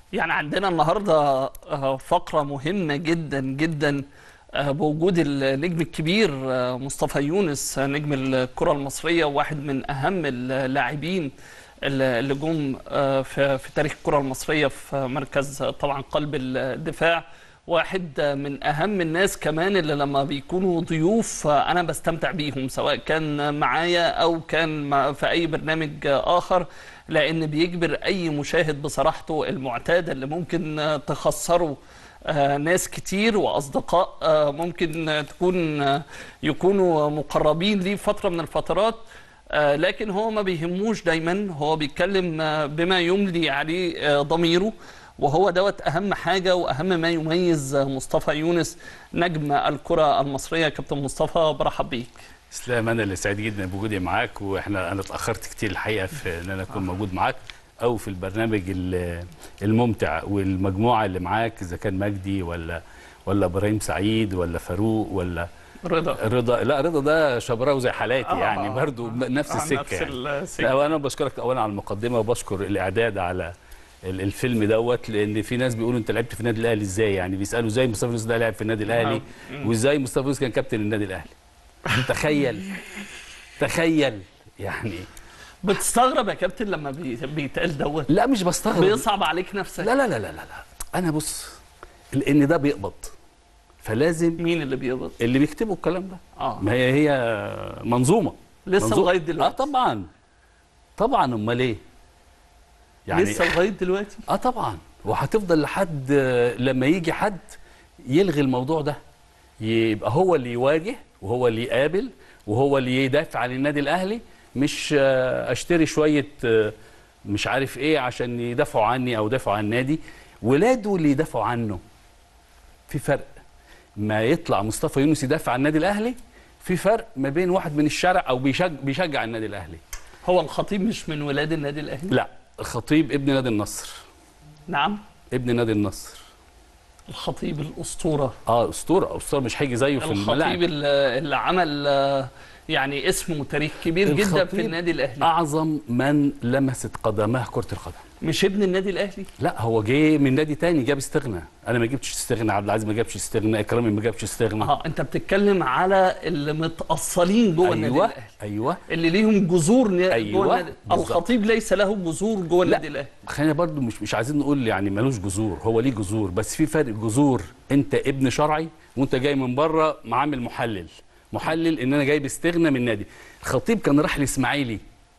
يعني عندنا النهارده آه، فقرة مهمة جدا جدا آه، بوجود النجم الكبير آه، مصطفى يونس آه، نجم الكرة المصرية وواحد من أهم اللاعبين اللي اللي جم آه، في في تاريخ الكرة المصرية في مركز آه، طبعا قلب الدفاع واحد آه، من أهم الناس كمان اللي لما بيكونوا ضيوف آه، أنا بستمتع بيهم سواء كان معايا أو كان مع- في أي برنامج آه، آخر لأن بيجبر أي مشاهد بصراحته المعتادة اللي ممكن آه، تخسره آه، ناس كتير واصدقاء آه، ممكن آه، تكون آه، يكونوا مقربين ليه في فتره من الفترات آه، لكن هو ما بيهموش دايما هو بيتكلم آه، بما يملي عليه آه، ضميره وهو دوت اهم حاجه واهم ما يميز آه، مصطفى يونس نجم الكره المصريه كابتن مصطفى برحب بيك اسلام انا اللي سعيد جدا بوجودي معاك واحنا انا اتاخرت كتير الحقيقه في ان انا اكون موجود معاك او في البرنامج ال- الممتع والمجموعه اللي معاك اذا كان مجدي ولا ولا ابراهيم سعيد ولا فاروق ولا رضا رضا لا رضا ده شبراوي زي حالاتي آه، يعني آه، برضو آه. نفس آه، السكه نفس يعني. السكة. لا وانا بشكرك اولا على المقدمه وبشكر الاعداد على ال- الفيلم دوت لان في ناس بيقولوا انت لعبت في النادي الاهلي ازاي يعني بيسالوا ازاي مصطفى يونس ده لعب في النادي الاهلي وازاي مصطفى يونس كان كابتن النادي الاهلي تخيل تخيل يعني بتستغرب يا كابتن لما بي- بيتقال دوت لا مش بستغرب بيصعب عليك نفسك لا لا لا لا لا لا انا بص لان ده بيقبض فلازم مين اللي بيقبض اللي بيكتبوا الكلام ده اه ما هي هي منظومه لسه منظومة. لغايه دلوقتي اه طبعا طبعا امال ايه يعني لسه لغايه دلوقتي اه طبعا وهتفضل لحد آه، لما يجي حد يلغي الموضوع ده يبقى هو اللي يواجه وهو اللي يقابل وهو اللي يدافع عن النادي الاهلي مش آه، اشتري شويه آه، مش عارف ايه عشان يدافعوا عني او يدافعوا عن النادي ولاده اللي يدافعوا عنه في فرق ما يطلع مصطفى يونس يدافع عن النادي الاهلي في فرق ما بين واحد من الشارع او بيشجع, بيشجع النادي الاهلي هو الخطيب مش من ولاد النادي الاهلي لا الخطيب ابن نادي النصر نعم ابن نادي النصر الخطيب الاسطوره اه اسطوره اسطوره مش هيجي زيه في الخطيب الملاعب اللي اللي عمل آه، يعني اسم وتاريخ كبير جدا في الخطيب النادي الاهلي اعظم من لمست قدماه كره القدم مش ابن النادي الاهلي لا هو جه من نادي تاني جاب استغنى انا ما جبتش استغنى عبد العزيز ما جابش استغنى اكرامي ما جابش استغنى اه انت بتتكلم على اللي متاصلين جوه النادي ايوه الاهلي ايوه اللي ليهم جذور ن- أيوة، جوه النادي بالظبط. الخطيب ليس له جذور جوه النادي الاهلي خلينا برضو مش مش عايزين نقول يعني ملوش جذور هو ليه جذور بس في فرق جذور انت ابن شرعي وانت جاي من بره معامل محلل محلل ان انا جايب استغنى من نادي الخطيب كان راح الاسماعيلي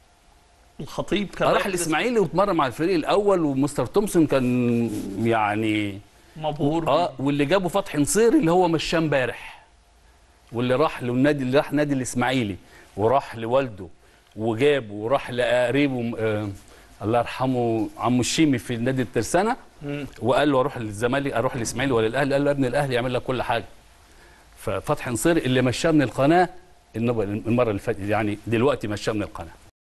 الخطيب كان راح الاسماعيلي واتمرن مع الفريق الاول ومستر تومسون كان يعني مبهور اه واللي جابه فتحي نصير اللي هو مشاه امبارح واللي راح للنادي اللي راح نادي الاسماعيلي وراح لوالده وجابه وراح لقريبه آه الله يرحمه عمو الشيمي في نادي الترسانه مم. وقال له اروح للزمالك اروح الاسماعيلي ولا الاهلي قال له يا ابن الاهلي يعمل لك كل حاجه ففتحي نصير اللي مشاه من القناه النب- المره اللي فاتت يعني دلوقتي مشاه من القناه